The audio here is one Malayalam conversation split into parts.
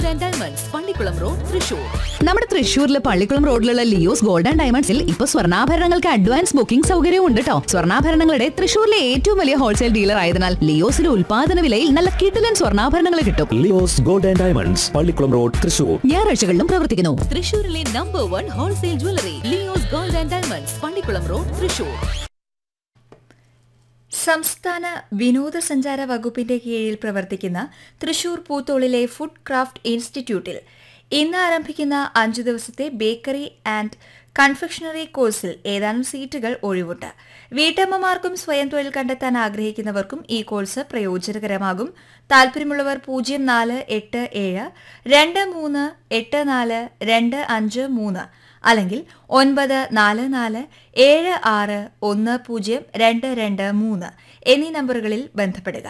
gold and diamonds Pallikkulam road Thrissur നമ്മുടെ തൃശ്ശൂരിലെ പള്ളിക്കുളം റോഡിലുള്ള ലിയോസ് ഗോൾഡ് ആൻഡ് ഡയമണ്ട്സിൽ ഇപ്പൊ സ്വർണ്ണാഭരണങ്ങൾക്ക് അഡ്വാൻസ് ബുക്കിംഗ് സൗകര്യവും ഉണ്ട് കേട്ടോ സ്വർണ്ണാഭരണങ്ങളുടെ തൃശ്ശൂരിലെ ഏറ്റവും വലിയ ഹോൾസെയിൽ ഡീലർ ആയതിനാൽ ലിയോസിലെ ഉൽപാദന വിലയിൽ നല്ല കിടിലൻ സ്വർണ്ണാഭരണങ്ങൾ കിട്ടും Leo's gold and diamonds Pallikkulam road Thrissur ഞായറാഴ്ചകളിലും പ്രവർത്തിക്കുന്നു തൃശൂരിലെ number one wholesale jewellery Leo's gold and diamonds Pallikkulam road Thrissur സംസ്ഥാന വിനോദസഞ്ചാര വകുപ്പിന്റെ കീഴിൽ പ്രവർത്തിക്കുന്ന തൃശൂർ പൂത്തോളിലെ ഫുഡ് ക്രാഫ്റ്റ് ഇൻസ്റ്റിറ്റ്യൂട്ടിൽ ഇന്ന് ആരംഭിക്കുന്ന അഞ്ചു ദിവസത്തെ ബേക്കറി ആൻഡ് കൺഫെക്ഷണറി കോഴ്സിൽ ഏതാനും സീറ്റുകൾ ഒഴിവുണ്ട് വീട്ടമ്മമാർക്കും സ്വയം തൊഴിൽ കണ്ടെത്താൻ ആഗ്രഹിക്കുന്നവർക്കും ഈ കോഴ്സ് പ്രയോജനകരമാകും താല്പര്യമുള്ളവർ പൂജ്യം നാല് എട്ട് ഏഴ് രണ്ട് മൂന്ന് എട്ട് നാല് രണ്ട് അഞ്ച് മൂന്ന് അല്ലെങ്കിൽ ഒൻപത് നാല് നാല് ഏഴ് ആറ് ഒന്ന് പൂജ്യം രണ്ട് രണ്ട് മൂന്ന് എന്നീ നമ്പറുകളിൽ ബന്ധപ്പെടുക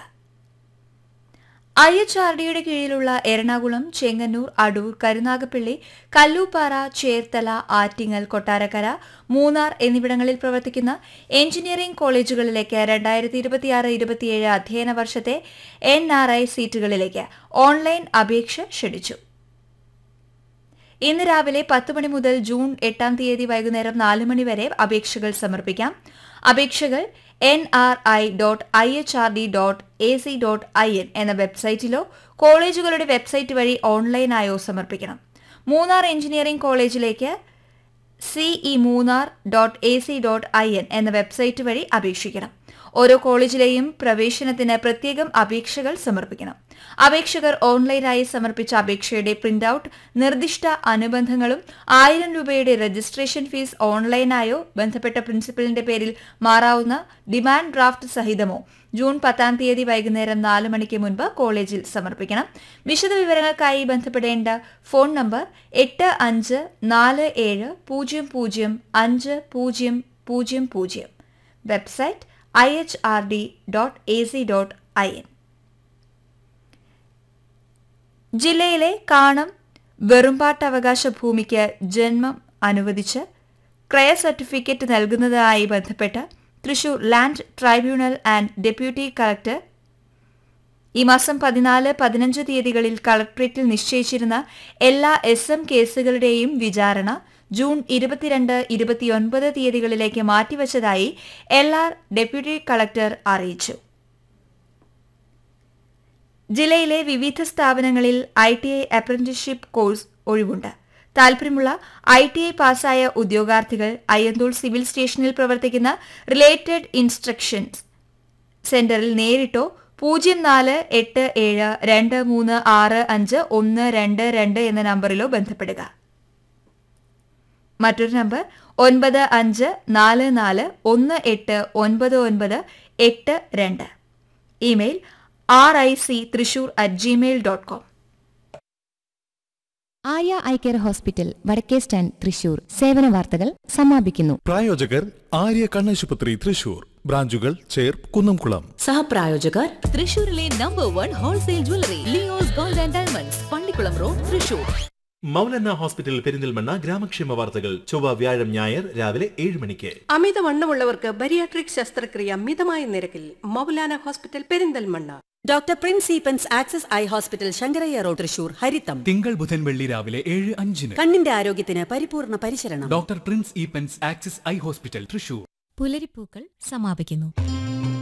ഐ എച്ച് ആർ ഡിയുടെ കീഴിലുള്ള എറണാകുളം ചെങ്ങന്നൂർ അടൂർ കരുനാഗപ്പള്ളി കല്ലൂപ്പാറ ചേർത്തല ആറ്റിങ്ങൽ കൊട്ടാരക്കര മൂന്നാർ എന്നിവിടങ്ങളിൽ പ്രവർത്തിക്കുന്ന എഞ്ചിനീയറിംഗ് കോളേജുകളിലേക്ക് രണ്ടായിരത്തി ഇരുപത്തിയാറ് ഇരുപത്തിയേഴ് അധ്യയന വർഷത്തെ എൻ ആർ ഐ സീറ്റുകളിലേക്ക് ഓൺലൈൻ അപേക്ഷ ക്ഷണിച്ചു ഇന്ന് രാവിലെ പത്ത് മണി മുതൽ ജൂൺ എട്ടാം തീയതി വൈകുന്നേരം നാല് മണി വരെ അപേക്ഷകൾ സമർപ്പിക്കാം അപേക്ഷകൾ N R I dot I H R D dot A C dot I N എന്ന വെബ്സൈറ്റിലോ കോളേജുകളുടെ വെബ്സൈറ്റ് വഴി ഓൺലൈനായോ സമർപ്പിക്കണം മൂന്നാർ എഞ്ചിനീയറിംഗ് കോളേജിലേക്ക് CE Munnar dot A C dot I N എന്ന വെബ്സൈറ്റ് വഴി അപേക്ഷിക്കണം ഓരോ കോളേജിലെയും പ്രവേശനത്തിന് പ്രത്യേകം അപേക്ഷകൾ സമർപ്പിക്കണം അപേക്ഷകർ ഓൺലൈനായി സമർപ്പിച്ച അപേക്ഷയുടെ പ്രിന്റ് ഔട്ട് നിർദ്ദിഷ്ട അനുബന്ധങ്ങളും ആയിരം രൂപയുടെ രജിസ്ട്രേഷൻ ഫീസ് ഓൺലൈനായോ ബന്ധപ്പെട്ട പ്രിൻസിപ്പലിന്റെ പേരിൽ മാറാവുന്ന ഡിമാൻഡ് ഡ്രാഫ്റ്റ് സഹിതമോ ജൂൺ പത്താം തീയതി വൈകുന്നേരം നാല് മണിക്ക് മുൻപ് കോളേജിൽ സമർപ്പിക്കണം വിശദവിവരങ്ങൾക്കായി ബന്ധപ്പെടേണ്ട ഫോൺ നമ്പർ എട്ട് അഞ്ച് നാല് ഏഴ് പൂജ്യം പൂജ്യം അഞ്ച് പൂജ്യം പൂജ്യം പൂജ്യം website I H R D dot A C dot I N ജില്ലയിലെ കാണം വെറുമ്പാട്ടവകാശ ഭൂമിക്ക് ജന്മം അനുവദിച്ച് ക്രയ സർട്ടിഫിക്കറ്റ് നൽകുന്നതുമായി ബന്ധപ്പെട്ട് Thrissur land tribunal and deputy collector ഈ മാസം പതിനാല് പതിനഞ്ച് തീയതികളിൽ കളക്ട്രേറ്റിൽ നിശ്ചയിച്ചിരുന്ന എല്ലാ എസ് എം കേസുകളുടെയും വിചാരണ ജൂൺ ഇരുപത്തിരണ്ട് ഇരുപത്തിയൊൻപത് തീയതികളിലേക്ക് മാറ്റിവച്ചതായി എൽ ആർ ഡെപ്യൂട്ടി കളക്ടർ അറിയിച്ചു ജില്ലയിലെ വിവിധ സ്ഥാപനങ്ങളിൽ I T I apprenticeship course ഒഴിവുണ്ട് താൽപര്യമുള്ള ഐ ടി ഐ പാസ്സായ ഉദ്യോഗാർത്ഥികൾ അയ്യന്തോൾ സിവിൽ സ്റ്റേഷനിൽ പ്രവർത്തിക്കുന്ന റിലേറ്റഡ് ഇൻസ്ട്രക്ഷൻസ് സെന്ററിൽ നേരിട്ടോ പൂജ്യം നാല് എട്ട് ഏഴ് രണ്ട് മൂന്ന് ആറ് അഞ്ച് ഒന്ന് രണ്ട് രണ്ട് എന്ന നമ്പറിലോ ബന്ധപ്പെടുക മറ്റൊരു നമ്പർ ഒൻപത് അഞ്ച് നാല് നാല് ഒന്ന് എട്ട് ഒൻപത് ഒൻപത് എട്ട് രണ്ട് email R I C Thrissur at Gmail dot com Arya eye care hospital വടക്കേ സ്റ്റാൻഡ് തൃശൂർ സേവന വാർത്തകൾ സമാപിക്കുന്നു പ്രായോജകർ ആര്യ കണ്ണാശുപത്രി തൃശൂർ ബ്രാഞ്ചുകൾ ചേർ കുന്നംകുളം സഹപ്രായോജകർ തൃശൂരിലെ number one wholesale jewellery Leo's gold and diamonds Pallikkulam road Thrissur Maulana hospital Perinthalmanna ഗ്രാമക്ഷേമ വാർത്തകൾ ചൊവ്വ വ്യാഴം ഞായർ രാവിലെ ഏഴ് മണിക്ക് അമിതവണ്ണമുള്ളവർക്ക് ബരിയാട്രിക് ശസ്ത്രക്രിയ മിതമായ നിരക്കിൽ Maulana hospital Perinthalmanna doctor Prince Eapen's access eye hospital Sankaraiah road Thrissur ഹരിത്തം തിങ്കൾ ബുധൻ വെള്ളി രാവിലെ ഏഴ് അഞ്ചിന് കണ്ണിന്റെ ആരോഗ്യത്തിന് പരിപൂർണ പരിശരണം doctor Prince Eapen's axis eye hospital Thrissur പുലരിപ്പൂക്കൾ സമാപിക്കുന്നു